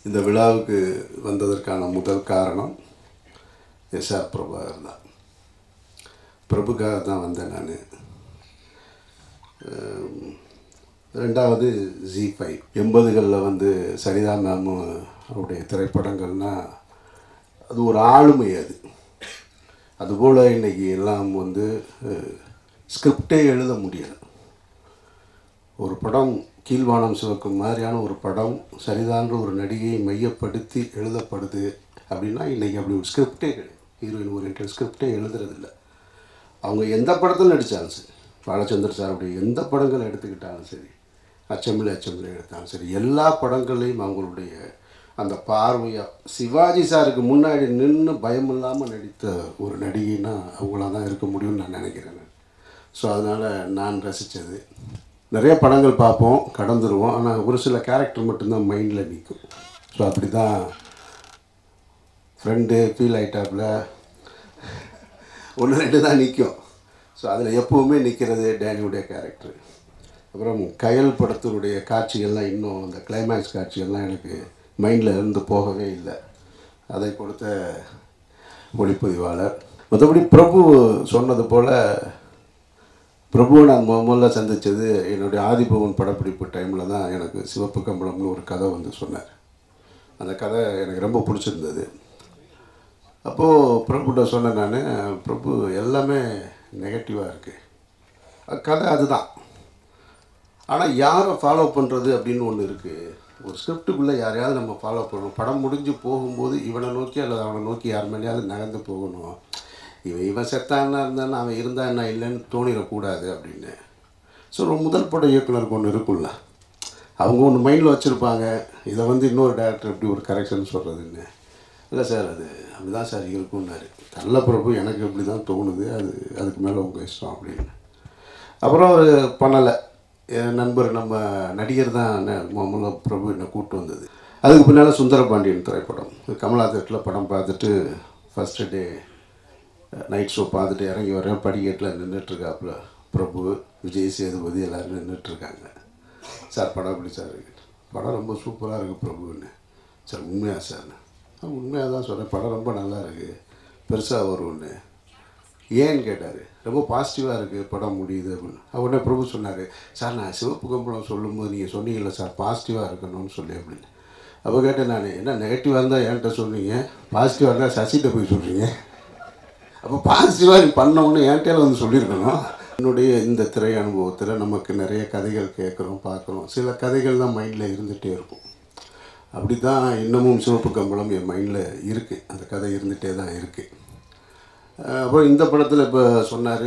இந்த விழாவுக்கு வந்ததற்கான முதல் காரணம் எஸ்ஆர் பிரபாகர் தான் பிரபுக்காக தான் வந்தேன் நான் ரெண்டாவது ஜி ஃபைவ் எண்பதுகளில் வந்து சரிதா மேம் அவருடைய திரைப்படங்கள்னால் அது ஒரு ஆளுமை அது அதுபோல் இன்றைக்கி எல்லாம் வந்து ஸ்கிரிப்டே எழுத முடியலை ஒரு படம் கீழ்வானம் சிவக்கும் மாதிரியான ஒரு படம் சரிதான்ற ஒரு நடிகையை மையப்படுத்தி எழுதப்படுது அப்படின்னா இன்றைக்கி அப்படி ஒரு ஸ்கிரிப்டே கிடையாது ஹீரோயின் ஓரியன்ட் ஸ்கிரிப்டே எழுதுறதில்ல அவங்க எந்த படத்தில் நடித்தாலும் சரி பாலச்சந்தர் சாருடைய எந்த படங்களை எடுத்துக்கிட்டாலும் சரி அச்சமில்லை அச்சமில்லை எடுத்தாலும் சரி எல்லா படங்களையும் அவங்களுடைய அந்த பார்வையாக சிவாஜி சாருக்கு முன்னாடி நின்று பயமில்லாமல் நடித்த ஒரு நடிகைன்னா அவங்களாக தான் இருக்க முடியும்னு நான் நினைக்கிறேன் ஸோ அதனால் நான் ரசித்தது நிறைய படங்கள் பார்ப்போம் கடந்துருவோம் ஆனால் ஒரு சில கேரக்டர் மட்டும்தான் மைண்டில் நிற்கும் ஸோ அப்படி தான் ஃப்ரெண்டு ஃபீல் ஆயிட்டாப்புல ஒன்று ரெண்டு தான் நிற்கும் ஸோ அதில் எப்போவுமே நிற்கிறது டேனியுடைய கேரக்டர் அப்புறம் கயல் படத்தினுடைய காட்சிகள்லாம் இன்னும் அந்த கிளைமேக்ஸ் காட்சிகள்லாம் எனக்கு மைண்டில் இருந்து போகவே இல்லை அதை கொடுத்த ஒளிப்பதிவாளர் மற்றபடி பிரபு சொன்னது போல் பிரபுவை நான் முத முதல்ல சந்தித்தது என்னுடைய ஆதிபவன் படப்பிடிப்பு டைமில் தான் எனக்கு சிவப்பு கம்பளம்னு ஒரு கதை வந்து சொன்னார் அந்த கதை எனக்கு ரொம்ப பிடிச்சிருந்தது அப்போது பிரபுட்ட சொன்னேன் நான் பிரபு எல்லாமே நெகட்டிவாக இருக்குது கதை அதுதான் ஆனால் யாரை ஃபாலோ பண்ணுறது அப்படின்னு ஒன்று இருக்குது ஒரு ஸ்கிரிப்டுக்குள்ளே யாரையாவது நம்ம ஃபாலோ பண்ணணும் படம் முடிஞ்சு போகும்போது இவனை நோக்கி அல்லது அவனை நோக்கி யார் மேலேயாவது நகர்ந்து போகணும் இவன் இவன் செத்தான்னா இருந்தான்னு அவன் இருந்தா என்ன இல்லைன்னு தோணிடக்கூடாது அப்படின்னு ஸோ ஒரு முதல் பட இயக்குனருக்கு ஒன்று இருக்குல்ல அவங்க ஒன்று மைண்டில் வச்சுருப்பாங்க இதை வந்து இன்னொரு டேரக்டர் எப்படி ஒரு கரெக்ஷன் சொல்கிறதுன்னு இல்லை சார் அது அப்படி தான் சார் இருக்கும்னாரு நல்ல பிரபு எனக்கு இப்படி தான் தோணுது அது அதுக்கு மேலே உங்கள் இஷ்டம் அப்படின்னு அப்புறம் அவர் பண்ணலை என் நண்பர் நம்ம நடிகர் தான் என்ன- முதல்ல பிரபு என்னை கூப்பிட்டு வந்தது அதுக்கு பின்னால் சுந்தரபாண்டியன் திரைப்படம் கமலா தேட்டரில் படம் பார்த்துட்டு ஃபஸ்ட்டு டே நைட் ஷோ பார்த்துட்டு இறங்கி வரேன் படிக்கட்டில் நின்றுட்டுருக்காப்புல பிரபு விஜய் சேதுபதி எல்லோரும் நின்றுட்டுருக்காங்க சார் படம் எப்படி சார் இருக்கு படம் ரொம்ப சூப்பராக இருக்குது பிரபுன்னு சார் உண்மையா சார் நான் உண்மையாக தான் சொல்கிறேன் படம் ரொம்ப நல்லா இருக்குது பெருசாக வரும்னு ஏன்னு கேட்டார் ரொம்ப பாசிட்டிவாக இருக்குது படம் முடியுது அப்படின்னு உடனே பிரபு சொன்னார் சார் நான் சிவப்பு கம்பளம் சொல்லும்போது நீங்கள் சொன்னீங்கல்ல சார் பாசிட்டிவாக இருக்கணும்னு சொல்லி அப்படின்னு அப்போ கேட்டேன் நான் என்ன நெகட்டிவாக இருந்தால் என்கிட்ட சொன்னீங்க பாசிட்டிவாக இருந்தால் சசிகிட்ட போய் சொல்கிறீங்க அப்போ பாசிட்டிவாக நீ பண்ணோன்னு என்கிட்ட வந்து சொல்லியிருக்கணும் என்னுடைய இந்த திரை அனுபவத்தில் நமக்கு நிறைய கதைகள் கேட்குறோம் பார்க்குறோம் சில கதைகள் தான் மைண்டில் இருந்துகிட்டே இருக்கும் அப்படி தான் இன்னமும் சிவப்பு கம்பளம் என் மைண்டில் இருக்குது அந்த கதை இருந்துகிட்டே தான் இருக்குது அப்புறம் இந்த படத்தில் இப்போ சொன்னார்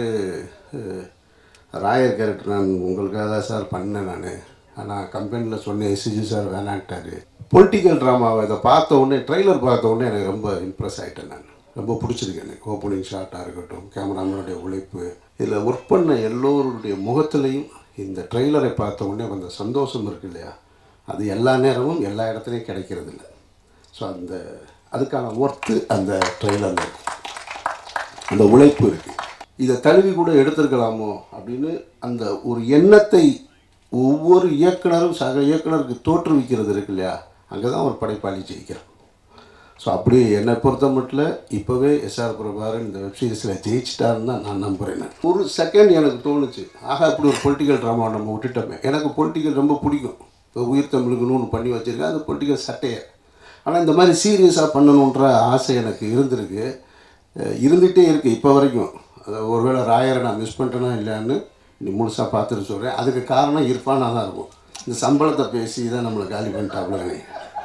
ராயர் கேரக்டர் நான் உங்களுக்காக தான் சார் பண்ணேன் நான் ஆனால் கம்பெனியில் சொன்னேன் எஸ்ஜி சார் வேணான்ட்டாரு பொலிட்டிக்கல் ட்ராமாவை இதை பார்த்த உடனே ட்ரெய்லர் பார்த்த உடனே எனக்கு ரொம்ப இம்ப்ரெஸ் ஆகிட்டேன் நான் ரொம்ப பிடிச்சிருக்கு எனக்கு ஓப்பனிங் ஷாட்டாக இருக்கட்டும் கேமராமேனுடைய உழைப்பு இதில் ஒர்க் பண்ண எல்லோருடைய முகத்துலேயும் இந்த ட்ரெய்லரை பார்த்த உடனே அந்த சந்தோஷம் இருக்கு இல்லையா அது எல்லா நேரமும் எல்லா இடத்துலையும் கிடைக்கிறது இல்லை ஸோ அந்த அதுக்கான ஒர்த்து அந்த ட்ரெய்லரில் இருக்கு அந்த உழைப்பு இருக்குது இதை தழுவி கூட எடுத்திருக்கலாமோ அப்படின்னு அந்த ஒரு எண்ணத்தை ஒவ்வொரு இயக்குனரும் சக இயக்குனருக்கு தோற்றுவிக்கிறது இருக்கு இல்லையா அங்கே தான் ஒரு படைப்பாளி ஜெயிக்கிறான் ஸோ அப்படி என்னை பொறுத்த மட்டும் இப்போவே எஸ்ஆர் பிரபாகரன் இந்த வெப்சீரிஸில் ஜெயிச்சிட்டாருன்னு தான் நான் நம்புகிறேன் நான். ஒரு செகண்ட் எனக்கு தோணுச்சு ஆகா இப்படி ஒரு பொலிட்டிக்கல் ட்ராமா நம்ம விட்டுட்டோமே எனக்கு பொலிட்டிக்கல் ரொம்ப பிடிக்கும் இப்போ உயிர் தமிழுக்குன்னு ஒன்று பண்ணி வச்சுருக்கேன் அது பொலிட்டிக்கல் சட்டையை ஆனால் இந்த மாதிரி சீரியஸாக பண்ணணுன்ற ஆசை எனக்கு இருந்திருக்கு அஹ் இருந்துகிட்டே இருக்குது இப்போ வரைக்கும் அது ஒருவேளை ராயரை நான் மிஸ் பண்ணிட்டேனா இல்லையான்னு நீ முழுசாக பார்த்துட்டு சொல்கிறேன் அதுக்கு காரணம் இருப்பானாக தான் இருக்கும் இந்த சம்பளத்தை பேசி தான் நம்மளை காலி பண்ணிட்டாப்புலனே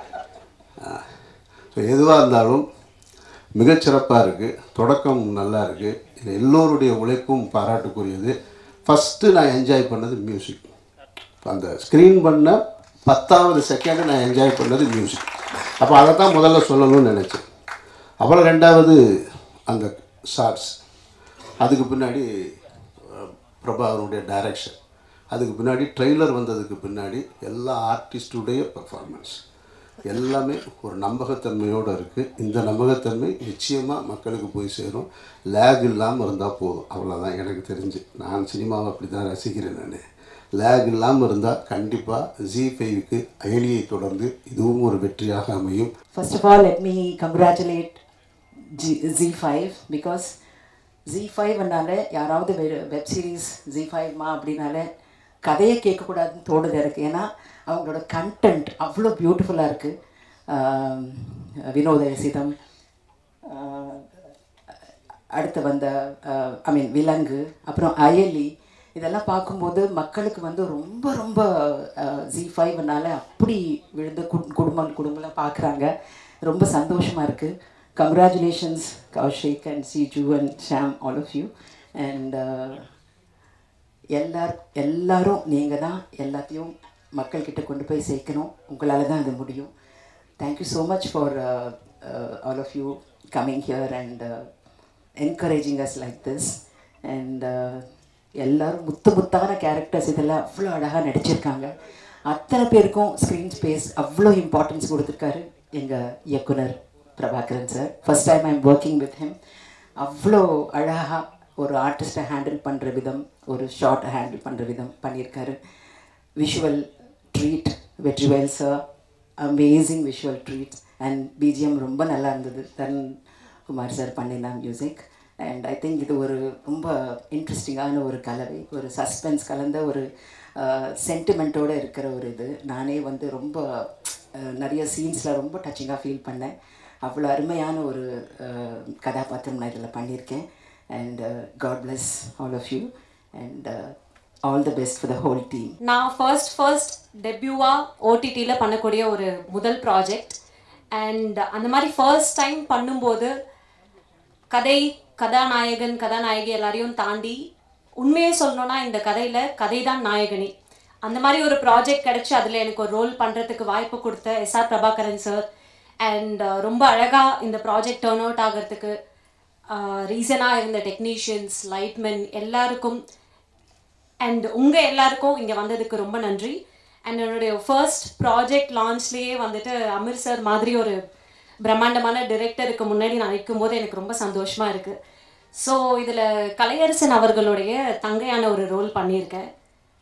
ஸோ எதுவாக இருந்தாலும் மிகச்சிறப்பாக இருக்குது தொடக்கம் நல்லா இருக்குது இது எல்லோருடைய உழைப்பும் பாராட்டுக்குரியது ஃபஸ்ட்டு நான் என்ஜாய் பண்ணது மியூசிக் அந்த ஸ்க்ரீன் பண்ண பத்தாவது செகண்டு நான் என்ஜாய் பண்ணது மியூசிக் அப்போ அதை தான் முதல்ல சொல்லணும்னு நினச்சேன் அப்புறம் ரெண்டாவது அந்த ஷார்ட்ஸ் அதுக்கு பின்னாடி அஹ், பிரபாகரனுடைய டைரக்ஷன் அதுக்கு பின்னாடி ட்ரெய்லர் வந்ததுக்கு பின்னாடி எல்லா ஆர்டிஸ்டுடைய பெர்ஃபார்மன்ஸ் எல்லாமே ஒரு நம்பகத்தன்மையோடு இருக்குது இந்த நம்பகத்தன்மை நிச்சயமாக மக்களுக்கு போய் சேரும் லேக் இல்லாமல் இருந்தால் போதும் அவ்வளோதான் எனக்கு தெரிஞ்சு நான் சினிமாவை அப்படி தான் ரசிக்கிறேன் நான் லேக் இல்லாமல் இருந்தால் கண்டிப்பாக ஜி ஃபைவுக்கு அயலியை தொடர்ந்து இதுவும் ஒரு வெற்றியாக அமையும் First of all, let me congratulate G- Z5 because Z5னால யாராவது வெப் சீரிஸ் Z5 மா அப்படின்னால கதையை கேட்கக்கூடாதுன்னு தோணுது எனக்கு ஏன்னா அவங்களோட கண்டென்ட் அவ்வளோ பியூட்டிஃபுல்லாக இருக்குது வினோத ரசிதம் ஆஹ், அடுத்து வந்த ஐ மீன் விலங்கு அப்புறம் அயலி இதெல்லாம் பார்க்கும்போது மக்களுக்கு வந்து ரொம்ப ரொம்ப ஜி ஃபைவ்னால அப்படி விழுந்து கு- குடும்பம் குடும்பம்லாம் பார்க்குறாங்க ரொம்ப சந்தோஷமாக இருக்குது congratulations Kaushik and Siju and Sham all of you and எல்லார் எல்லாரும் நீங்கள் தான் எல்லாத்தையும் மக்கள்கிட்ட கொண்டு போய் சேர்க்கணும் உங்களால் தான் அது முடியும் thank you so much for all of you coming here and encouraging us like this and எல்லாரும் முத்து முத்தான கேரக்டர்ஸ் இதெல்லாம் அவ்வளோ அழகாக நடிச்சிருக்காங்க அத்தனை பேருக்கும் ஸ்க்ரீன் ஸ்பேஸ் அவ்வளோ இம்பார்ட்டன்ஸ் கொடுத்துருக்காரு எங்கள் இயக்குனர் Prabhakaran sir first time I am working with him அவ்வளோ அழகாக ஒரு ஆர்டிஸ்ட்டை ஹேண்டில் பண்ணுற விதம் ஒரு ஷார்ட்டை ஹேண்டில் பண்ணுற விதம் பண்ணியிருக்காரு visual treat Vetrivel sir amazing visual treat and BGM ரொம்ப நல்லா இருந்தது தன் குமார் சார் பண்ணியிருந்தாங்க மியூசிக் அண்ட் ஐ திங்க் இது ஒரு ரொம்ப இன்ட்ரெஸ்டிங்கான ஒரு கலவை ஒரு சஸ்பென்ஸ் கலந்த ஒரு சென்டிமெண்ட்டோடு இருக்கிற ஒரு இது நானே வந்து ரொம்ப அஹ், நிறைய சீன்ஸில் ரொம்ப டச்சிங்காக ஃபீல் பண்ணேன் அவ்வளோ அருமையான ஒரு அஹ், கதாபாத்திரம் நான் இதில் பண்ணியிருக்கேன் and god bless all of you and all the best for the whole team நான் ஃபர்ஸ்ட் ஃபர்ஸ்ட் டெபியூவாக ஓடிடியில் பண்ணக்கூடிய ஒரு முதல் ப்ராஜெக்ட் அண்ட் அந்த மாதிரி ஃபர்ஸ்ட் டைம் பண்ணும்போது கதை கதாநாயகன் கதாநாயகி எல்லாரையும் தாண்டி உண்மையே சொல்லணும்னா இந்த கதையில் கதை தான் நாயகனி அந்த மாதிரி ஒரு ப்ராஜெக்ட் கிடச்சி அதில் எனக்கு ஒரு ரோல் பண்ணுறதுக்கு வாய்ப்பு கொடுத்த எஸ்ஆர் பிரபாகரன் சார் அண்ட் ரொம்ப அழகாக இந்த ப்ராஜெக்ட் டேர்ன் அவுட் ஆகிறதுக்கு ரீசனாக இருந்த டெக்னீஷியன்ஸ் லைட்மென் எல்லாருக்கும் அண்ட் உங்கள் எல்லாருக்கும் இங்கே வந்ததுக்கு ரொம்ப நன்றி அண்ட் என்னுடைய ஃபர்ஸ்ட் ப்ராஜெக்ட் லான்ச்லேயே வந்துட்டு அமீர் சார் மாதிரி ஒரு பிரம்மாண்டமான டிரெக்டருக்கு முன்னாடி நான் நிற்கும்போது எனக்கு ரொம்ப சந்தோஷமாக இருக்குது ஸோ இதில் கலையரசன் அவர்களுடைய தங்கையான ஒரு ரோல் பண்ணியிருக்கேன்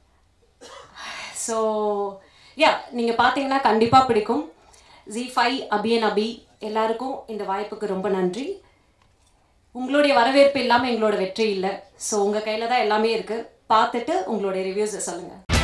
ஸோ யா நீங்கள் பார்த்தீங்கன்னா கண்டிப்பாக பிடிக்கும் ஜி ஃபைவ் அபியன் அபி எல்லாருக்கும் இந்த வாய்ப்புக்கு ரொம்ப நன்றி உங்களுடைய வரவேற்பு இல்லாமல் எங்களோட வெற்றி இல்லை ஸோ உங்கள் கையில் தான் எல்லாமே இருக்குது பார்த்துட்டு உங்களுடைய ரிவ்யூஸை சொல்லுங்கள்